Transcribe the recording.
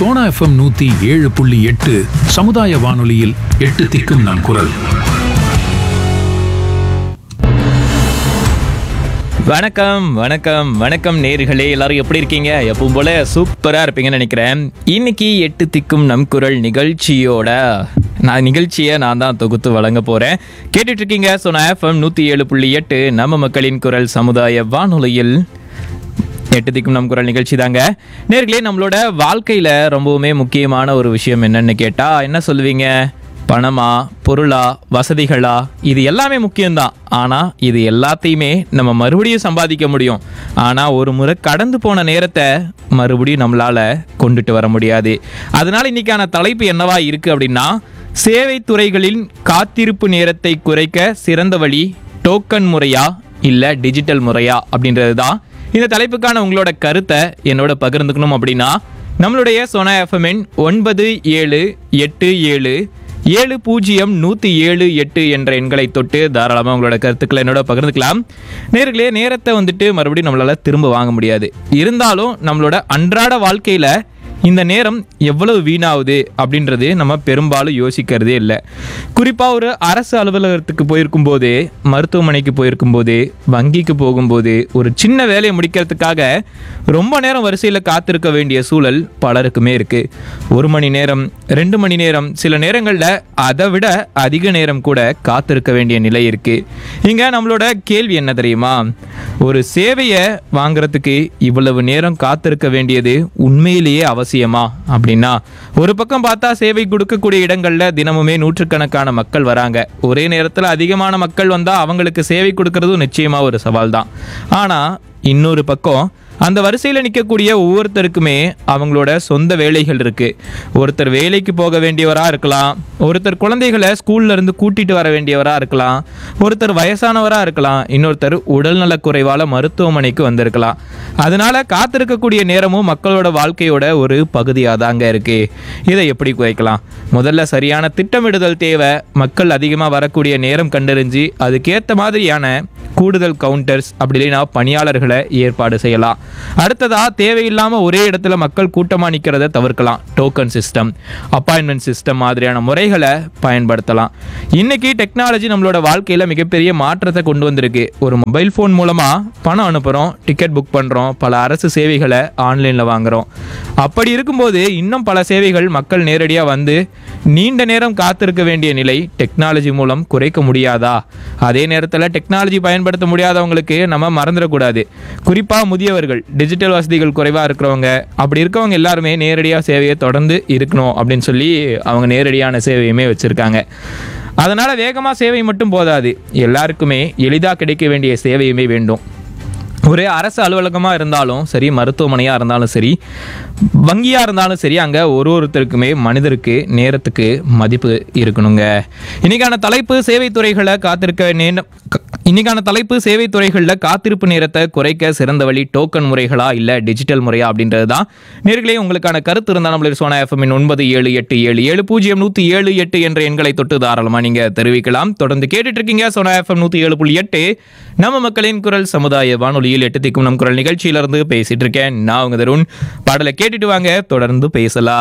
Sona FM நூத்தி ஏழு புள்ளி எட்டு சமுதாய வானொலியில் எட்டு திக்கும் நம் குரல் வணக்கம் வணக்கம் வணக்கம் நேர்களே எல்லாரும் எப்படி இருக்கீங்க எப்பவும் போல சூப்பரா இருப்பீங்கன்னு நினைக்கிறேன் இன்னைக்கு எட்டு திக்கும் நம் குரல் நிகழ்ச்சியோட நான் நிகழ்ச்சியை நான் தான் தொகுத்து வழங்க போறேன் கேட்டுட்டு இருக்கீங்க சொன்ன எஃப்எம் நூத்தி ஏழு புள்ளி எட்டு நம்ம மக்களின் குரல் சமுதாய வானொலியில் எட்டு திக்கும் நம் குரல் நிகழ்ச்சி தாங்க நேர்களே நம்மளோட வாழ்க்கையில ரொம்பவுமே முக்கியமான ஒரு விஷயம் என்னன்னு கேட்டா என்ன சொல்லுவீங்க பணமா பொருளா வசதிகளா இது எல்லாமே முக்கியம்தான் ஆனால் இது எல்லாத்தையுமே நம்ம மறுபடியும் சம்பாதிக்க முடியும் ஆனால் ஒரு முறை கடந்து போன நேரத்தை மறுபடியும் நம்மளால கொண்டுட்டு வர முடியாது அதனால இன்னைக்கான தலைப்பு என்னவா இருக்கு அப்படின்னா சேவை துறைகளின் காத்திருப்பு நேரத்தை குறைக்க சிறந்த வழி டோக்கன் முறையா இல்லை டிஜிட்டல் முறையா அப்படின்றது தான் இந்த தலைப்புக்கான உங்களோட கருத்தை என்னோட பகிர்ந்துக்கணும் அப்படின்னா நம்மளுடைய சோனா எஃப்எம்என் ஒன்பது ஏழு எட்டு ஏழு ஏழு பூஜ்ஜியம் நூற்றி ஏழு எட்டு என்ற எண்களை தொட்டு தாராளமாக உங்களோட கருத்துக்களை என்னோட பகிர்ந்துக்கலாம் நேர்களே நேரத்தை வந்துட்டு மறுபடியும் நம்மளால் திரும்ப வாங்க முடியாது இருந்தாலும் நம்மளோட அன்றாட வாழ்க்கையில் இந்த நேரம் எவ்வளவு வீணாகுது அப்படின்றது நம்ம பெரும்பாலும் யோசிக்கிறதே இல்லை குறிப்பாக ஒரு அரசு அலுவலகத்துக்கு போயிருக்கும் போது மருத்துவமனைக்கு போயிருக்கும் போது வங்கிக்கு போகும்போது ஒரு சின்ன வேலையை முடிக்கிறதுக்காக ரொம்ப நேரம் வரிசையில் காத்திருக்க வேண்டிய சூழல் பலருக்குமே இருக்குது ஒரு மணி நேரம் ரெண்டு மணி நேரம் சில நேரங்களில் அதை விட அதிக நேரம் கூட காத்திருக்க வேண்டிய நிலை இருக்குது இங்கே நம்மளோட கேள்வி என்ன தெரியுமா ஒரு சேவையை வாங்குறதுக்கு இவ்வளவு நேரம் காத்திருக்க வேண்டியது உண்மையிலேயே அவசியமா அப்படின்னா ஒரு பக்கம் பார்த்தா சேவை கொடுக்கக்கூடிய இடங்கள்ல தினமுமே நூற்றுக்கணக்கான மக்கள் வராங்க ஒரே நேரத்தில் அதிகமான மக்கள் வந்தா அவங்களுக்கு சேவை கொடுக்கறதும் நிச்சயமா ஒரு சவால் தான் ஆனா இன்னொரு பக்கம் அந்த வரிசையில் நிற்கக்கூடிய ஒவ்வொருத்தருக்குமே அவங்களோட சொந்த வேலைகள் இருக்கு ஒருத்தர் வேலைக்கு போக வேண்டியவராக இருக்கலாம் ஒருத்தர் குழந்தைகளை ஸ்கூல்ல இருந்து கூட்டிட்டு வர வேண்டியவராக இருக்கலாம் ஒருத்தர் வயசானவராக இருக்கலாம் இன்னொருத்தர் உடல்நலக் குறைவால மருத்துவமனைக்கு வந்திருக்கலாம் அதனால காத்திருக்கக்கூடிய நேரமும் மக்களோட வாழ்க்கையோட ஒரு பகுதியாக தாங்க இருக்கு இதை எப்படி குறைக்கலாம் முதல்ல சரியான திட்டமிடுதல் தேவை மக்கள் அதிகமாக வரக்கூடிய நேரம் கண்டறிஞ்சு அதுக்கேற்ற மாதிரியான கூடுதல் கவுண்டர்ஸ் அப்படி இல்லைன்னா பணியாளர்களை ஏற்பாடு செய்யலாம் அடுத்ததா தேவையில்லாம ஒரே இடத்துல மக்கள் கூட்டமா நிக்கிறத தவிர்க்கலாம் டோக்கன் சிஸ்டம் அப்பாயின்மெண்ட் சிஸ்டம் மாதிரியான முறைகளை பயன்படுத்தலாம் இன்னைக்கு டெக்னாலஜி நம்மளோட வாழ்க்கையில மிகப்பெரிய மாற்றத்தை கொண்டு வந்திருக்கு ஒரு மொபைல் ஃபோன் மூலமா பணம் அனுப்புறோம் டிக்கெட் புக் பண்றோம் பல அரசு சேவைகளை ஆன்லைன்ல வாங்குறோம் அப்படி இருக்கும்போது இன்னும் பல சேவைகள் மக்கள் நேரடியாக வந்து நீண்ட நேரம் காத்திருக்க வேண்டிய நிலை டெக்னாலஜி மூலம் குறைக்க முடியாதா அதே நேரத்தில் டெக்னாலஜி பயன்படுத்த முடியாதவங்களுக்கு நம்ம மறந்துடக்கூடாது குறிப்பாக முதியவர்கள் டிஜிட்டல் வசதிகள் குறைவாக இருக்கிறவங்க அப்படி இருக்கவங்க எல்லாருமே நேரடியாக சேவையை தொடர்ந்து இருக்கணும் அப்படின்னு சொல்லி அவங்க நேரடியான சேவையுமே வச்சுருக்காங்க அதனால் வேகமாக சேவை மட்டும் போதாது எல்லாருக்குமே எளிதாக கிடைக்க வேண்டிய சேவையுமே வேண்டும் ஒரு அரசு அலுவலகமாக இருந்தாலும் சரி மருத்துவமனையாக இருந்தாலும் சரி வங்கியாக இருந்தாலும் சரி அங்கே ஒரு ஒருத்தருக்குமே மனிதருக்கு நேரத்துக்கு மதிப்பு இருக்கணுங்க இன்னைக்கான தலைப்பு சேவை துறைகளை காத்திருக்க நேரம் இன்னைக்கான தலைப்பு சேவை துறைகளில் காத்திருப்பு நேரத்தை குறைக்க சிறந்த வழி டோக்கன் முறைகளா இல்லை டிஜிட்டல் முறையா அப்படின்றது தான் நேர்களே உங்களுக்கான கருத்து இருந்தால் நம்மளுடைய சோனா எஃப்எம் ஒன்பது ஏழு எட்டு ஏழு ஏழு பூஜ்ஜியம் நூற்றி ஏழு எட்டு என்ற எண்களை தொட்டு தாராளமாக நீங்கள் தெரிவிக்கலாம் தொடர்ந்து கேட்டுட்டு இருக்கீங்க சோனா எஃப்எம் நூற்றி ஏழு புள்ளி எட்டு நம்ம மக்களின் குரல் சமுதாய வானொலியில் எட்டு திக்கும் நம் குரல் நிகழ்ச்சியிலிருந்து பேசிட்டு இருக்கேன் நான் உங்க தருண் பாடலை கேட்டுட்டு வாங்க தொடர்ந்து பேசலாம்